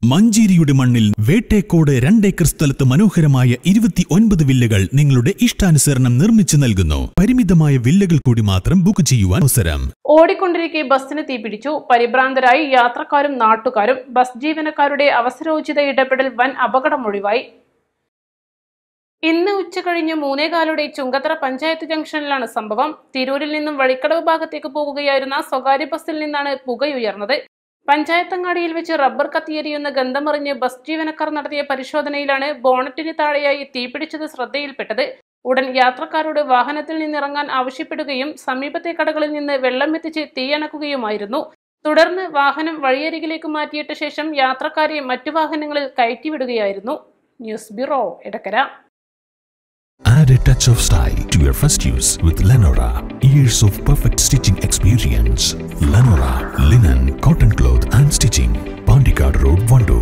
മഞ്ചേരിയുടെ മണ്ണിൽ വേട്ടേക്കോട് രണ്ടേക്കർ സ്ഥലത്ത് മനോഹരമായ ഇരുപത്തി ഒൻപത് വില്ലകൾ നിങ്ങളുടെ ഇഷ്ടാനുസരണം നിർമ്മിച്ചു നൽകുന്നു പരിമിതമായ വില്ലകൾ കൂടി മാത്രം ബുക്ക് ചെയ്യുവാൻ അവസരം ഓടിക്കൊണ്ടിരിക്കെ ബസ്സിന് തീപിടിച്ചു പരിഭ്രാന്തരായി യാത്രക്കാരും നാട്ടുകാരും ബസ് ജീവനക്കാരുടെ അവസരോചിത ഇടപെടൽ വൻ അപകടമൊഴിവായി ഇന്ന് ഉച്ചകഴിഞ്ഞ് മൂന്നേകാലോടെ ചുങ്കത്തറ പഞ്ചായത്ത് ജംഗ്ഷനിലാണ് സംഭവം തിരൂരിൽ നിന്നും വഴിക്കടവ് ഭാഗത്തേക്ക് പോകുകയായിരുന്ന സ്വകാര്യ ബസ്സിൽ നിന്നാണ് പുകയുയർന്നത് പഞ്ചായത്തങ്ങാടിയിൽ വെച്ച് റബ്ബർ കത്തിയെരിയുന്ന ഗന്ധമറിഞ്ഞ് ബസ് ജീവനക്കാർ നടത്തിയ പരിശോധനയിലാണ് ബോണറ്റിന് താഴെയായി തീപിടിച്ചത് ശ്രദ്ധയിൽപ്പെട്ടത് ഉടൻ യാത്രക്കാരോട് വാഹനത്തിൽ നിന്നിറങ്ങാൻ ആവശ്യപ്പെടുകയും സമീപത്തെ കടകളിൽ നിന്ന് വെള്ളം എത്തിച്ച് തീയണക്കുകയുമായിരുന്നു തുടർന്ന് വാഹനം വഴിയരികിലേക്ക് മാറ്റിയിട്ട ശേഷം യാത്രക്കാരെ മറ്റു വാഹനങ്ങളിൽ കയറ്റിവിടുകയായിരുന്നു news bureau Edakkara Add a touch of style to your first use with Lenora. Years of perfect stitching experience. Lenora, linen, cotton cloth and stitching. Pandikad Road, Vandoor.